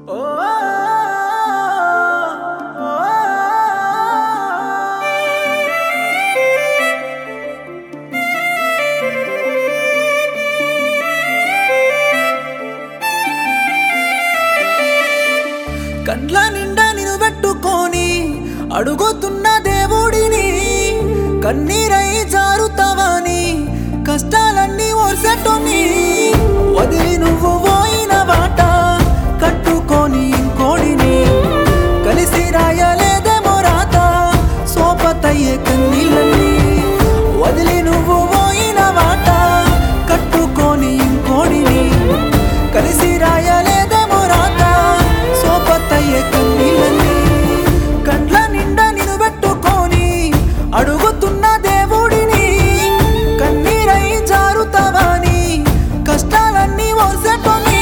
కండ్ల నిండా నిన్ను పెట్టుకొని అడుగుతున్న దేవుడిని కన్నీరై జారుతావని కష్టాలన్నీ ఓర్సెట్టుని వదిలి నువ్వు పోయిన వాట కట్టుకొని ఇంకోడిని కలిసి రాయలేదేమో రాత సోపతయ్యే కన్నీళ్ళని వదిలి నువ్వు పోయిన వాట కట్టుకొని ఇంకోడిని కలిసి రాయలేదేమో రాత సోపతయ్యే కన్నీళ్ళని కండ్ల నిండా నిన్ను పెట్టుకొని అడుగుతున్న దేవుడిని కన్నీరై జారుతావని కష్టాలన్నీ ఓసెట్టుని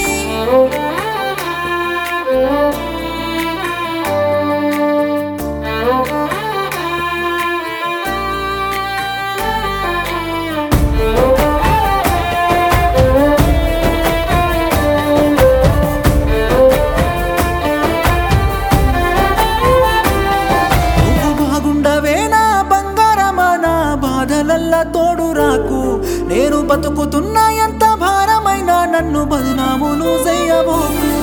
నువ్వు బాగుండవే నా బంగారమా నా బాధలల్లా తోడు రాకు నేను బతుకుతున్నా ఎంత భారమైనా నన్ను బదునాములు చెయ్యబోకు